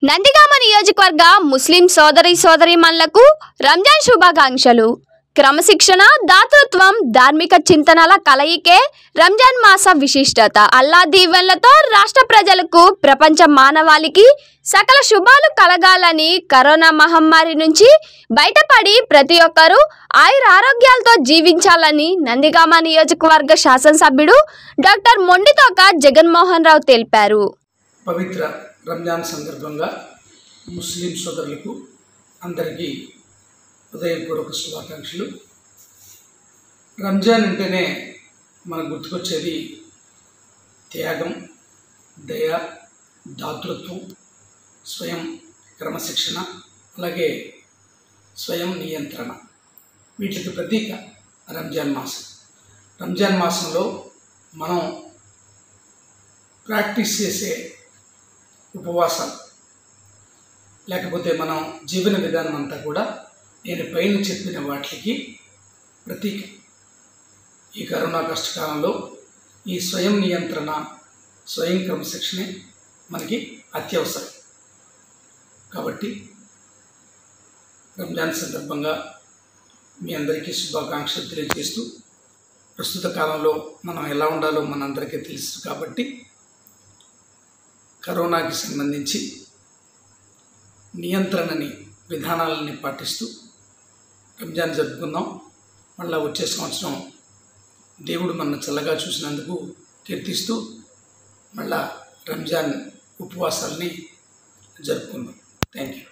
నందిగామ నియోజకవర్గ ముస్లిం సోదరి సోదరీమణులకు రంజాన్ శుభాకాంక్షలు క్రమశిక్షణ దాతృత్వం ధార్మిక చింతనల కలయికే రంజాన్ మాస విశిష్టత అల్లా దీవెనలతో రాష్ట్ర ప్రజలకు ప్రపంచ మానవాళికి సకల శుభాలు కలగాలని కరోనా మహమ్మారి నుంచి బయటపడి ప్రతి ఒక్కరూ ఆయుర ఆరోగ్యాలతో జీవించాలని నందిగామ నియోజకవర్గ శాసనసభ్యుడు డాక్టర్ మొండితోక జగన్మోహన్ రావు తెలిపారు పవిత్ర రంజాన్ సందర్భంగా ముస్లిం సోదరులకు అందరికీ హృదయపూర్వక శుభాకాంక్షలు రంజాన్ అంటేనే మనకు గుర్తుకొచ్చేది త్యాగం దయ దాతృత్వం స్వయం క్రమశిక్షణ అలాగే స్వయం నియంత్రణ వీటికి ప్రతీక రంజాన్ మాసం రంజాన్ మాసంలో మనం ప్రాక్టీస్ చేసే ఉపవాసాలు లేకపోతే మనం జీవన విధానం అంతా కూడా నేను పైన చెప్పిన వాటికి ప్రతీక ఈ కరోనా కష్టకాలంలో ఈ స్వయం నియంత్రణ స్వయం క్రమశిక్షణే మనకి అత్యవసరం కాబట్టి రంజాన్ సందర్భంగా మీ అందరికీ శుభాకాంక్షలు తెలియజేస్తూ ప్రస్తుత కాలంలో మనం ఎలా ఉండాలో మనందరికీ తెలుసు కాబట్టి కరోనాకి సంబంధించి నియంత్రణని విధానాలని పాటిస్తూ రంజాన్ జరుపుకుందాం మళ్ళా వచ్చే సంవత్సరం దేవుడు మన చల్లగా చూసినందుకు కీర్తిస్తూ మళ్ళా రంజాన్ ఉపవాసాలని జరుపుకుందాం థ్యాంక్ యూ